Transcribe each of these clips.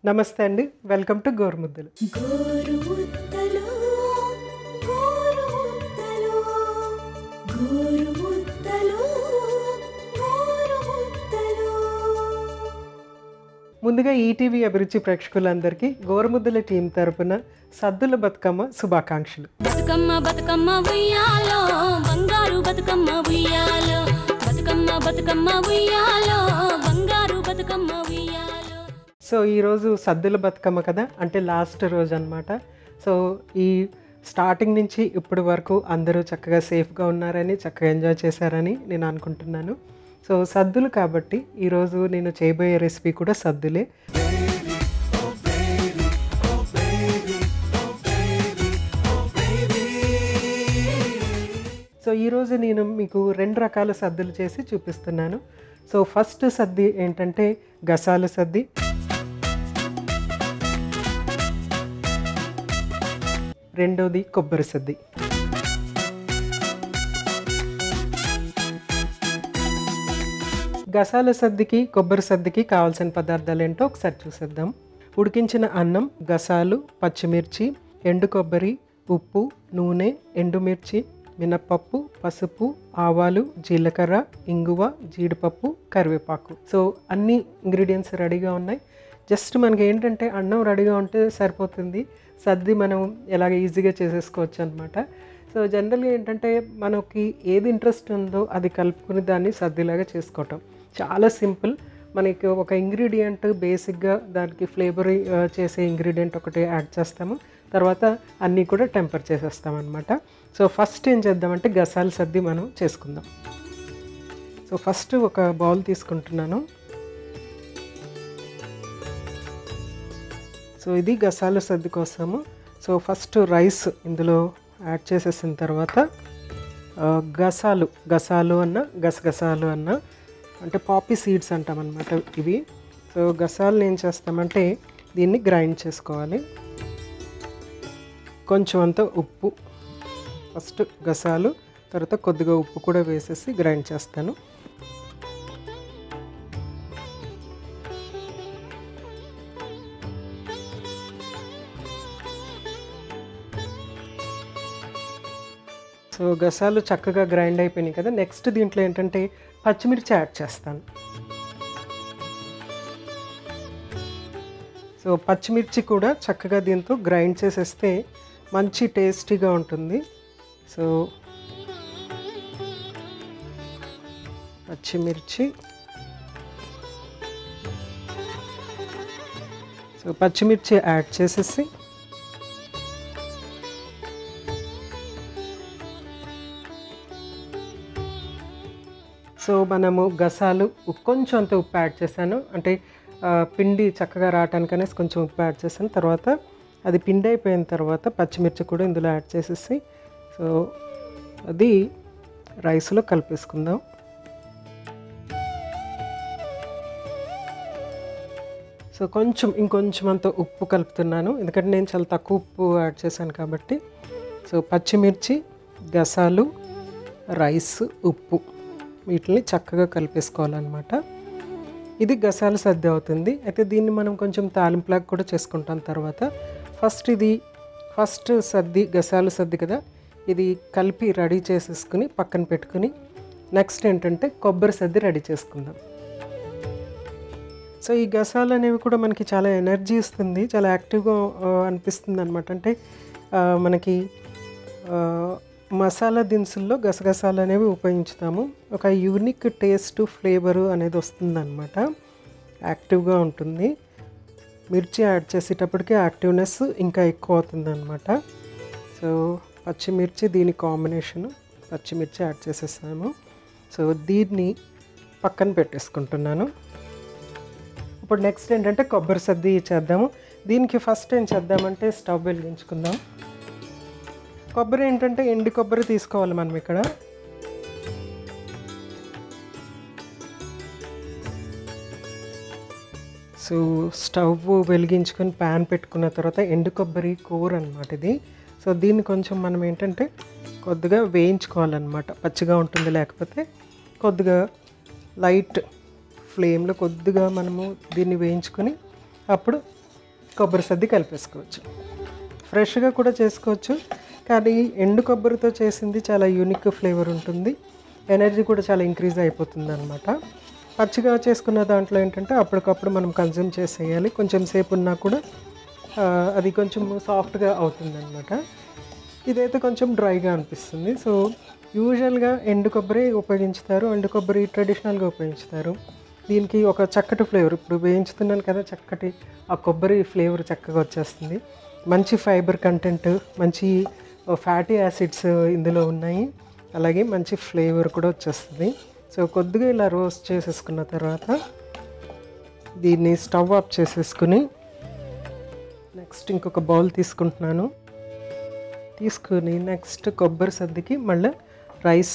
నమస్తే అండి welcome to గోరుముద్దలు గోరుముద్దలు గోరుముద్దలు గోరుముద్దలు గోరుముద్దలు ముందుగా ఈటీవీ అభిరుచి ప్రేక్షకులందరికీ గోరుముద్దల టీం తరపున సద్దుల బతుకమ్మ శుభాకాంక్షలు బతుకమ్మ బతుకమ్మ ఉయ్యాలో బంగారు బతుకమ్మ ఉయ్యాలో బతుకమ్మ బతుకమ్మ ఉయ్యాలో బంగారు బతుకమ్మ ఉయ్యాలో సో ఈరోజు సద్దుల బతుకమ్మ కదా అంటే లాస్ట్ రోజు అనమాట సో ఈ స్టార్టింగ్ నుంచి ఇప్పటి వరకు అందరూ చక్కగా సేఫ్గా ఉన్నారని చక్కగా ఎంజాయ్ చేశారని నేను అనుకుంటున్నాను సో సద్దులు కాబట్టి ఈరోజు నేను చేయబోయే రెసిపీ కూడా సద్దులే సో ఈరోజు నేను మీకు రెండు రకాల సద్దులు చేసి చూపిస్తున్నాను సో ఫస్ట్ సద్ది ఏంటంటే గసాల సద్ది రెండోది కొబ్బరి సద్ది గసాల సద్దికి కొబ్బరి సద్దికి కావాల్సిన పదార్థాలు ఏంటో ఒకసారి చూసేద్దాం ఉడికించిన అన్నం గసాలు పచ్చిమిర్చి ఎండు కొబ్బరి ఉప్పు నూనె ఎండుమిర్చి మినప్పప్పు పసుపు ఆవాలు జీలకర్ర ఇంగువ జీడిపప్పు కరివేపాకు సో అన్ని ఇంగ్రీడియంట్స్ రెడీగా ఉన్నాయి జస్ట్ మనకి ఏంటంటే అన్నం రెడీగా ఉంటే సరిపోతుంది సర్ది మనం ఎలాగ ఈజీగా చేసేసుకోవచ్చు అనమాట సో జనరల్గా ఏంటంటే మనకి ఏది ఇంట్రెస్ట్ ఉందో అది కలుపుకుని దాన్ని సర్దిలాగా చేసుకోవటం చాలా సింపుల్ మనకి ఒక ఇంగ్రీడియంట్ బేసిక్గా దానికి ఫ్లేవర్ చేసే ఇంగ్రీడియంట్ ఒకటి యాడ్ చేస్తాము తర్వాత అన్నీ కూడా టెంపర్ చేసేస్తాం అనమాట సో ఫస్ట్ ఏం చేద్దామంటే గసాల సర్ది మనం చేసుకుందాం సో ఫస్ట్ ఒక బౌల్ తీసుకుంటున్నాను సో ఇది గసాల సర్ది కోసము సో ఫస్ట్ రైస్ ఇందులో యాడ్ చేసేసిన తర్వాత ఆ, గసాలు గసాలు అన్న గసగసాలు అన్న అంటే పాపీ సీడ్స్ అంటాం అనమాట ఇవి సో గసాలను ఏం చేస్తామంటే దీన్ని గ్రైండ్ చేసుకోవాలి కొంచెం అంత ఉప్పు ఫస్ట్ గసాలు తర్వాత కొద్దిగా ఉప్పు కూడా వేసేసి గ్రైండ్ చేస్తాను సో గసాలు చక్కగా గ్రైండ్ అయిపోయినాయి కదా నెక్స్ట్ దీంట్లో ఏంటంటే పచ్చిమిర్చి యాడ్ చేస్తాను సో పచ్చిమిర్చి కూడా చక్కగా దీంతో గ్రైండ్ చేసేస్తే మంచి టేస్టీగా ఉంటుంది సో పచ్చిమిర్చి సో పచ్చిమిర్చి యాడ్ చేసేసి సో మనము గసాలు ఉ- కొంచెం అంత ఉప్పు యాడ్ చేశాను అంటే ఆ, పిండి చక్కగా రావటానికనేసి కొంచెం ఉప్పు యాడ్ చేశాను తర్వాత అది పిండి అయిపోయిన తర్వాత పచ్చిమిర్చి కూడా ఇందులో యాడ్ చేసేసి సో అది రైస్లో కలిపేసుకుందాం సో కొంచెం ఇంకొంచెం అంత ఉప్పు కలుపుతున్నాను ఎందుకంటే నేను చాలా తక్కువ ఉప్పు యాడ్ చేశాను కాబట్టి సో పచ్చిమిర్చి గసాలు రైస్ ఉప్పు వీటిని చక్కగా కలిపేసుకోవాలన్నమాట ఇది గసాల సద్ది అవుతుంది అయితే దీన్ని మనం కొంచెం తాలింపులాగా కూడా చేసుకుంటాం తర్వాత ఫస్ట్ ఇది ఫస్ట్ సద్ది గసాల సద్ది కదా ఇది కలిపి రెడీ చేసేసుకుని పక్కన పెట్టుకుని నెక్స్ట్ ఏంటంటే కొబ్బరి సద్ది రెడీ చేసుకుందాం సో ఈ గసాలు అనేవి కూడా మనకి చాలా ఎనర్జీ ఇస్తుంది చాలా యాక్టివ్గా ఆ, అనిపిస్తుంది అనమాట అంటే ఆ, మనకి ఆ, మసాలా దినుసుల్లో గసగసాలు అనేవి ఉపయోగించుతాము ఒక యూనిక్ టేస్ట్ ఫ్లేవరు అనేది వస్తుందన్నమాట యాక్టివ్గా ఉంటుంది మిర్చి యాడ్ చేసేటప్పటికి యాక్టివ్నెస్ ఇంకా ఎక్కువ అవుతుందన్నమాట సో పచ్చిమిర్చి దీని కాంబినేషను పచ్చిమిర్చి యాడ్ చేసేసాము సో దీన్ని పక్కన పెట్టేసుకుంటున్నాను ఇప్పుడు నెక్స్ట్ ఏంటంటే కొబ్బరి సద్ది చేద్దాము దీనికి ఫస్ట్ ఏం చేద్దామంటే స్టవ్ వెలిగించుకుందాం కొబ్బరి ఏంటంటే ఎండి కొబ్బరి తీసుకోవాలి మనం ఇక్కడ సో స్టవ్ వెలిగించుకొని ప్యాన్ పెట్టుకున్న తర్వాత ఎండు కొబ్బరి కూర అనమాట ఇది సో దీన్ని కొంచెం మనం ఏంటంటే కొద్దిగా వేయించుకోవాలన్నమాట పచ్చిగా ఉంటుంది లేకపోతే కొద్దిగా లైట్ ఫ్లేమ్లో కొద్దిగా మనము దీన్ని వేయించుకొని అప్పుడు కొబ్బరి సద్ది కలిపేసుకోవచ్చు ఫ్రెష్గా కూడా చేసుకోవచ్చు కానీ ఎండు కొబ్బరితో చేసింది చాలా యూనిక్ ఫ్లేవర్ ఉంటుంది ఎనర్జీ కూడా చాలా ఇంక్రీజ్ అయిపోతుంది అనమాట పచ్చిగా చేసుకున్న దాంట్లో ఏంటంటే అప్పటికప్పుడు మనం కన్జ్యూమ్ చేసేయాలి కొంచెం సేపు ఉన్నా కూడా ఆ, అది కొంచెం సాఫ్ట్గా అవుతుంది అనమాట ఇదైతే కొంచెం డ్రైగా అనిపిస్తుంది సో యూజువల్గా ఎండు కొబ్బరి ఉపయోగించుతారు ఎండు కొబ్బరి ట్రెడిషనల్గా ఉపయోగించుతారు దీనికి ఒక చక్కటి ఫ్లేవర్ ఇప్పుడు వేయించుతున్నాను కదా చక్కటి ఆ కొబ్బరి ఫ్లేవర్ చక్కగా వచ్చేస్తుంది మంచి ఫైబర్ కంటెంట్ మంచి ఫ్యాటీ యాసిడ్స్ ఇందులో ఉన్నాయి అలాగే మంచి ఫ్లేవర్ కూడా వచ్చేస్తుంది సో కొద్దిగా ఇలా రోస్ట్ చేసేసుకున్న తర్వాత దీన్ని స్టవ్ ఆఫ్ చేసేసుకుని నెక్స్ట్ ఇంకొక బౌల్ తీసుకుంటున్నాను తీసుకుని నెక్స్ట్ కొబ్బరి సద్దికి మళ్ళీ రైస్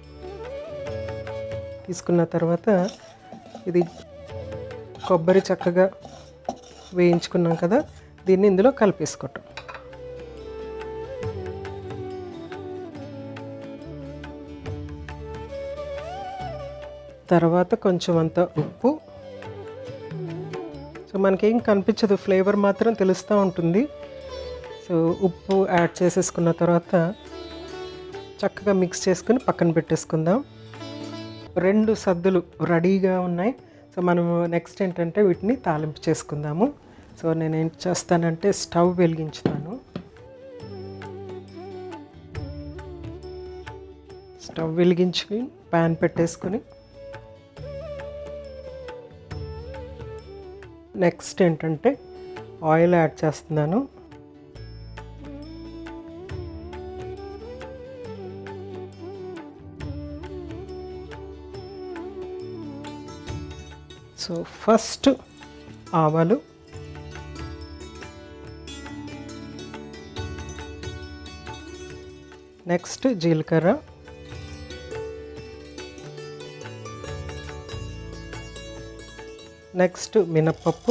తీసుకున్న తర్వాత ఇది కొబ్బరి చక్కగా వేయించుకున్నాం కదా దీన్ని ఇందులో కలిపేసుకోవటం తర్వాత కొంచెం అంత ఉప్పు సో మనకేం కనిపించదు ఫ్లేవర్ మాత్రం తెలుస్తూ ఉంటుంది సో ఉప్పు యాడ్ చేసేసుకున్న తర్వాత చక్కగా మిక్స్ చేసుకుని పక్కన పెట్టేసుకుందాం రెండు సద్దులు రెడీగా ఉన్నాయి సో మనము నెక్స్ట్ ఏంటంటే వీటిని తాలింపు చేసుకుందాము సో నేను ఏం చేస్తానంటే స్టవ్ వెలిగించుతాను స్టవ్ వెలిగించుకుని ప్యాన్ పెట్టేసుకుని నెక్స్ట్ ఏంటంటే ఆయిల్ యాడ్ చేస్తున్నాను సో ఫస్ట్ ఆవాలు నెక్స్ట్ జీలకర్ర నెక్స్ట్ మినప్పప్పు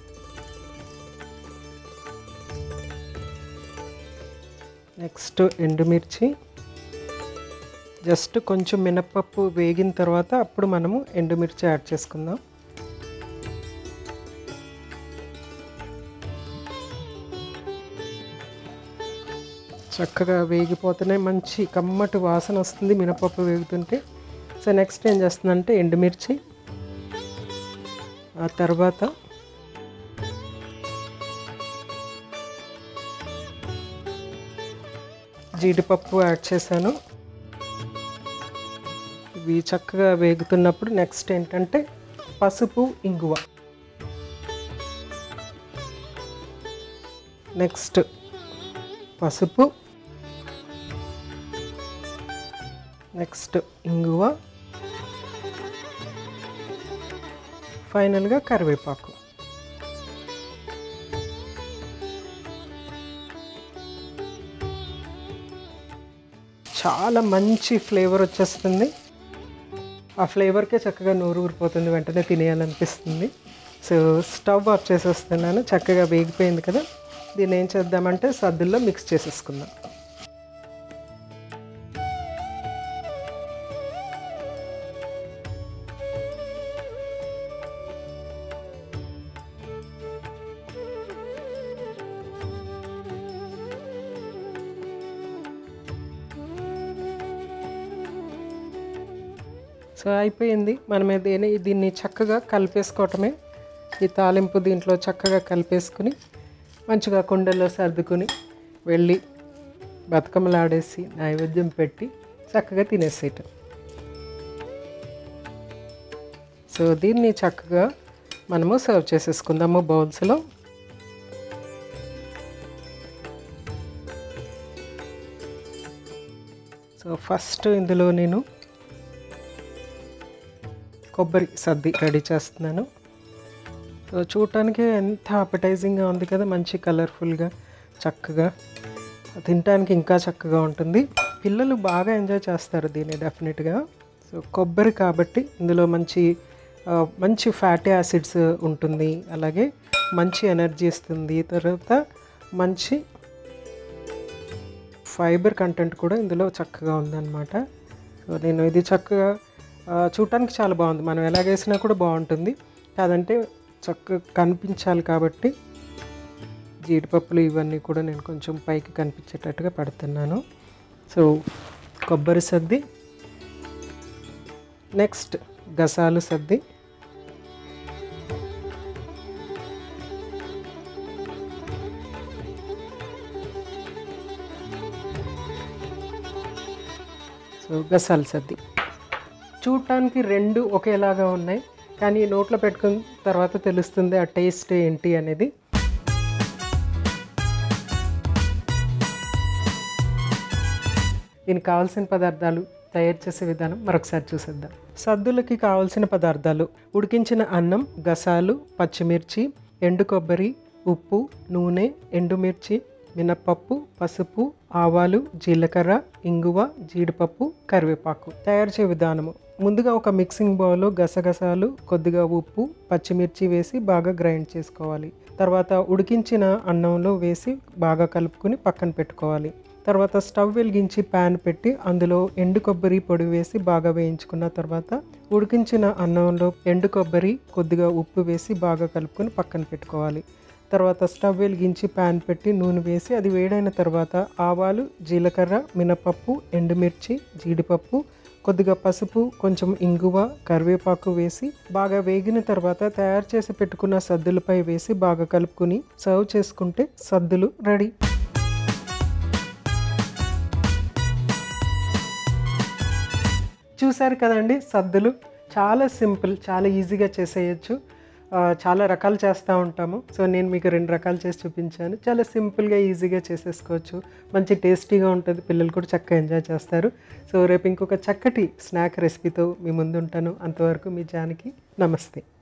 నెక్స్ట్ ఎండుమిర్చి జస్ట్ కొంచెం మినప్పప్పు వేగిన తర్వాత అప్పుడు మనము ఎండుమిర్చి యాడ్ చేసుకుందాం చక్కగా వేగిపోతేనే మంచి కమ్మటి వాసన వస్తుంది మినపప్పు వేగుతుంటే సో నెక్స్ట్ ఏం చేస్తుందంటే ఎండుమిర్చి ఆ తర్వాత జీడిపప్పు యాడ్ చేశాను ఇవి చక్కగా వేగుతున్నప్పుడు నెక్స్ట్ ఏంటంటే పసుపు ఇంగువ నెక్స్ట్ పసుపు నెక్స్ట్ ఇంగువ ఫైనల్గా కరివేపాకు చాలా మంచి ఫ్లేవర్ వచ్చేస్తుంది ఆ ఫ్లేవర్కే చక్కగా నోరు ఊరిపోతుంది వెంటనే తినేయాలనిపిస్తుంది సో స్టవ్ ఆఫ్ చేసేస్తున్నాను చక్కగా వేగిపోయింది కదా దీన్ని ఏం చేద్దామంటే సద్దుల్లో మిక్స్ చేసేసుకుందాం సో అయిపోయింది మనం ఏదైనా దీన్ని చక్కగా కలిపేసుకోవటమే ఈ తాలింపు దీంట్లో చక్కగా కలిపేసుకుని మంచిగా కుండల్లో సర్దుకుని వెళ్ళి బతుకమ్మలాడేసి నైవేద్యం పెట్టి చక్కగా తినేసేయటం సో దీన్ని చక్కగా మనము సర్వ్ చేసేసుకుందాము బౌల్స్లో సో ఫస్ట్ ఇందులో నేను కొబ్బరి సద్ది రెడీ చేస్తున్నాను సో చూడటానికి ఎంత అపటైజింగ్గా ఉంది కదా మంచి కలర్ఫుల్గా చక్కగా తినడానికి ఇంకా చక్కగా ఉంటుంది పిల్లలు బాగా ఎంజాయ్ చేస్తారు దీన్ని డెఫినెట్గా సో కొబ్బరి కాబట్టి ఇందులో మంచి ఆ, మంచి ఫ్యాటీ యాసిడ్స్ ఉంటుంది అలాగే మంచి ఎనర్జీ ఇస్తుంది తర్వాత మంచి ఫైబర్ కంటెంట్ కూడా ఇందులో చక్కగా ఉందన్నమాట సో నేను ఇది చక్కగా ఆ, చూడటానికి చాలా బాగుంది మనం ఎలాగేసినా కూడా బాగుంటుంది కాదంటే చక్కగా కనిపించాలి కాబట్టి జీడిపప్పులు ఇవన్నీ కూడా నేను కొంచెం పైకి కనిపించేటట్టుగా పెడుతున్నాను సో కొబ్బరి సద్ది నెక్స్ట్ గసాలు సద్ది సో గసాలు సద్ది చూడటానికి రెండు ఒకేలాగా ఉన్నాయి కానీ నోట్లో పెట్టుకున్న తర్వాత తెలుస్తుంది ఆ టేస్ట్ ఏంటి అనేది దీనికి కావాల్సిన పదార్థాలు తయారు చేసే విధానం మరొకసారి చూసేద్దాం సద్దులకి కావాల్సిన పదార్థాలు ఉడికించిన అన్నం గసాలు పచ్చిమిర్చి ఎండు కొబ్బరి ఉప్పు నూనె ఎండుమిర్చి మినప్పప్పు పసుపు ఆవాలు జీలకర్ర ఇంగువ జీడిపప్పు కరివేపాకు తయారు చేయ విధానము ముందుగా ఒక మిక్సింగ్ బౌల్లో గసగసాలు కొద్దిగా ఉప్పు పచ్చిమిర్చి వేసి బాగా గ్రైండ్ చేసుకోవాలి తర్వాత ఉడికించిన అన్నంలో వేసి బాగా కలుపుకుని పక్కన పెట్టుకోవాలి తర్వాత స్టవ్ వెలిగించి ప్యాన్ పెట్టి అందులో ఎండు కొబ్బరి పొడి వేసి బాగా వేయించుకున్న తర్వాత ఉడికించిన అన్నంలో ఎండు కొబ్బరి కొద్దిగా ఉప్పు వేసి బాగా కలుపుకొని పక్కన పెట్టుకోవాలి తర్వాత స్టవ్ వెలిగించి ప్యాన్ పెట్టి నూనె వేసి అది వేడైన తర్వాత ఆవాలు జీలకర్ర మినపప్పు ఎండుమిర్చి జీడిపప్పు కొద్దిగా పసుపు కొంచెం ఇంగువ కరివేపాకు వేసి బాగా వేగిన తర్వాత తయారు చేసి పెట్టుకున్న సద్దులపై వేసి బాగా కలుపుకుని సర్వ్ చేసుకుంటే సద్దులు రెడీ చూశారు కదండి సద్దులు చాలా సింపుల్ చాలా ఈజీగా చేసేయచ్చు ఆ, చాలా రకాలు చేస్తూ ఉంటాము సో నేను మీకు రెండు రకాలు చేసి చూపించాను చాలా సింపుల్గా ఈజీగా చేసేసుకోవచ్చు మంచి టేస్టీగా ఉంటుంది పిల్లలు కూడా చక్కగా ఎంజాయ్ చేస్తారు సో రేపు ఇంకొక చక్కటి స్నాక్ రెసిపీతో మీ ముందు ఉంటాను అంతవరకు మీ జానికి నమస్తే